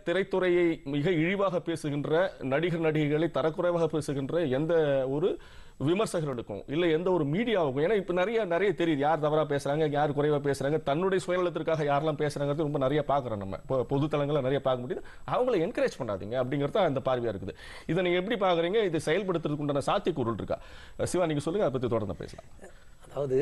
திரைத்துறையை மிக இழிவாக பேசுகின்ற நடிகர் நடிகைகளை தரக்குறைவாக பேசுகின்ற எந்த ஒரு விமர்சகர்களுக்கும் இல்ல எந்த ஒரு மீடியாவுக்கும் ஏன்னா இப்ப நிறைய நிறைய தெரியுது யார் தவறா பேசுறாங்க யார் குறைவா பேசுறாங்க தன்னுடைய சுயநலத்திற்காக யாரெல்லாம் பேசுறாங்கிறது ரொம்ப நிறைய பாக்குறோம் நம்ம இப்போ பொது தளங்களை நிறைய பார்க்க முடியுது அவங்களை என்கரேஜ் பண்ணாதீங்க அப்படிங்கிறது தான் அந்த பார்வையா இருக்குது இதை நீங்க எப்படி பாக்குறீங்க இது செயல்படுத்துறதுக்கு உண்டான சாத்தியக்கூறு இருக்கா சிவா நீங்க சொல்லுங்க அதை பத்தி தொடர்ந்து பேசலாம் அதாவது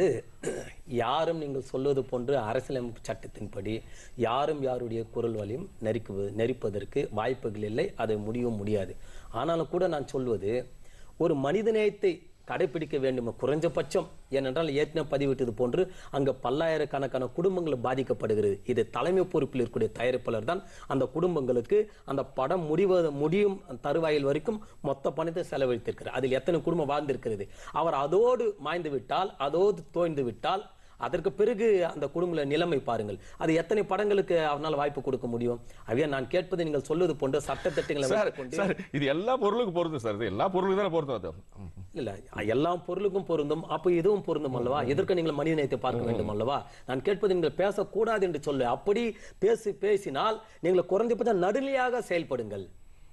யாரும் நீங்கள் சொல்வது போன்று அரசியலமைப்பு சட்டத்தின்படி யாரும் யாருடைய குரல் வலியும் நெருக்குவது நெரிப்பதற்கு வாய்ப்புகள் இல்லை அதை முடியவும் முடியாது ஆனாலும் கூட நான் சொல்வது ஒரு மனிதநேயத்தை கடைபிடிக்க வேண்டும் குறைஞ்சபட்சம் ஏனென்றால் ஏற்கனவே பதிவிட்டது போன்று அங்க பல்லாயிரக்கணக்கான குடும்பங்கள் பாதிக்கப்படுகிறது இது தலைமை பொறுப்பில் இருக்கக்கூடிய தயாரிப்பாளர் தான் அந்த குடும்பங்களுக்கு அந்த படம் முடிவது முடியும் தருவாயில் வரைக்கும் மொத்த பணத்தை செலவழித்திருக்கிறார் அதில் எத்தனை குடும்பம் வாழ்ந்திருக்கிறது அவர் அதோடு மாய்ந்து விட்டால் அதோடு தோய்ந்து விட்டால் அதற்கு பிறகு அந்த குடும்ப நிலைமை பாருங்கள் அது எத்தனை படங்களுக்கு அவனால் வாய்ப்பு கொடுக்க முடியும் அவையா நான் கேட்பது நீங்கள் சொல்வது போன்ற சட்டத்திட்டங்களை சார் வைத்துக்கொண்டு சார் இது எல்லா பொருளுக்கும் பொருந்தும் சார் இது எல்லா பொருளுக்கும் தானே பொருந்தும் அது இல்ல எல்லா பொருளுக்கும் பொருந்தும் அப்ப இதுவும் பொருந்தும் அல்லவா எதற்கு நீங்கள் மனித நேயத்தை பார்க்க வேண்டும் அல்லவா நான் கேட்பது நீங்கள் பேசக்கூடாது என்று சொல்ல அப்படி பேசி பேசினால் நீங்கள் குறைந்தபட்சம் நடுநிலையாக செயல்படுங்கள்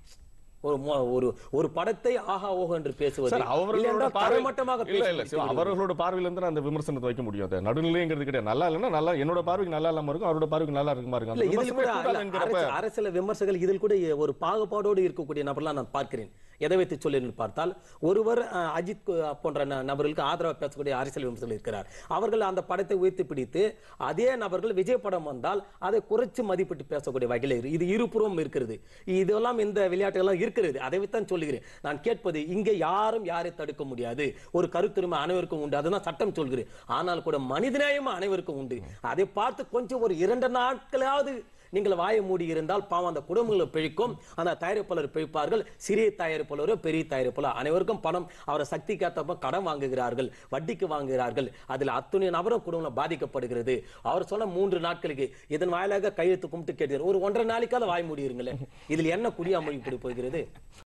ஒரு மொ- ஒரு ஒரு படத்தை ஆஹா ஓஹோ என்று பேசுவது சார் இல்லை அவர்களோட என்றால் பார்வை தரைமட்டமாக இல்ல இல்ல பேசி சிவா, அவர்களோட பார்வையில இருந்து நான் அந்த விமர்சனத்தை வைக்க முடியும் அது நடுநிலைங்கிறது கிடையாது நல்லா இல்லைன்னா நல்லா என்னோட பார்வைக்கு நல்லா இல்லாம இருக்கும் அவரோட பார்வைக்கு நல்லா இருக்குமா இருக்கும் இல்ல அந்த இதில் கூட விமர்சனமே இல்ல, கூடாதுங்கிறப்ப அரசு- அரசியல் விமர்சகர்கள் இதில் கூட ஒரு பாகுபாடோடு இருக்கக்கூடிய நபர்லாம் நான் பார்க்கிறேன் எதை வைத்து சொல்லி பார்த்தால் ஒருவர் அஹ், அஜித் கு- போன்ற ந- நபர்களுக்கு ஆதரவாக பேசக்கூடிய அரசியல் விமர்சகர்கள் இருக்கிறார் அவர்கள் அந்த படத்தை உயர்த்தி பிடித்து அதே நபர்கள் விஜய் படம் வந்தால் அதை குறைச்சு மதிப்பிட்டு பேசக்கூடிய வகையில் இரு- இது இருபுறமும் இருக்கிறது இதெல்லாம் இந்த விளையாட்டுகள்லாம் இருக்கிறது அதை தான் சொல்லுகிறேன் நான் கேட்பது இங்கே யாரும் யாரை தடுக்க முடியாது ஒரு கருத்துரிமை அனைவருக்கும் உண்டு அதுதான் சட்டம் சொல்கிறேன் ஆனால் கூட மனிதநேயம் அனைவருக்கும் உண்டு அதை பார்த்து கொஞ்சம் ஒரு இரண்டு நாட்களாவது நீங்கள் வாயை மூடி இருந்தால் பாவம் அந்த குடும்பங்களை பிழைக்கும் அந்த தயாரிப்பாளர் பிழைப்பார்கள் சிறிய தயாரிப்பாளரோ பெரிய தயாரிப்பாளர் அனைவருக்கும் பணம் அவரை சக்திக்கு ஏற்றப்ப கடன் வாங்குகிறார்கள் வட்டிக்கு வாங்குகிறார்கள் அதில் அத்துணை நபரும் குடும்பம் பாதிக்கப்படுகிறது அவர் சொன்ன மூன்று நாட்களுக்கு இதன் வாயிலாக கையெழுத்து கும்பிட்டு கேட்கிறார் ஒரு ஒன்றரை நாளைக்காவது வாய் மூடிருங்களேன் இதில் என்ன குடியாமொழி இப்படி போகிறது